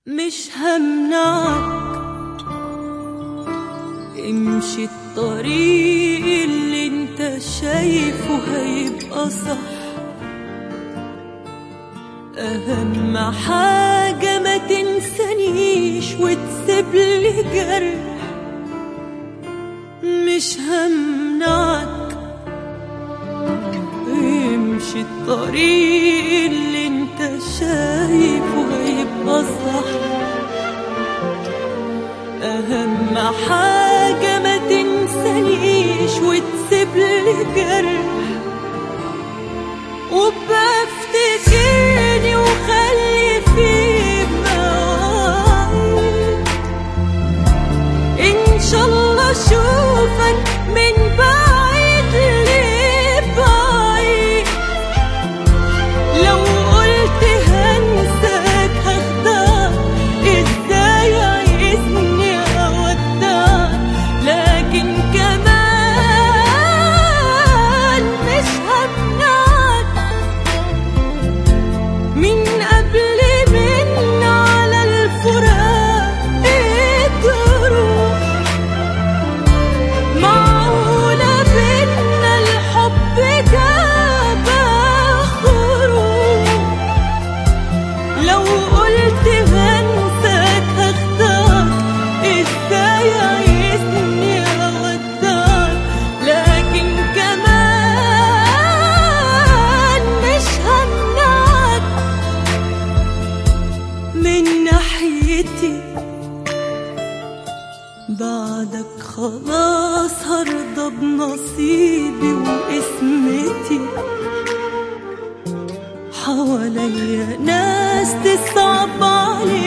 مش همنعك امشي الطريق اللي انت شايفه هيبقى صح أهم حاجة ما تنسانيش وتسيب لي جرح مش همنعك امشي الطريق اللي انت شايفه هيبقى صح أهم حاجة ما تنسانيش وتسيب لي جرح وبفتكرني وخلي في مواعيد إن شاء الله أشوفك من بعيد لبعيد لو قلت هنساك هخدعك ازاي عايزني اودعك لكن كمان مش همنعك من قبل من على الفراق تروح معقولة بينا الحب جاب خروج لو قلت هنساك هختار ازاي عايزني اودعك لكن كمان مش همنعك من ناحيتي بعدك خلاص هرضى بنصيبي وقسمتي حواليا ناس تصعب عليك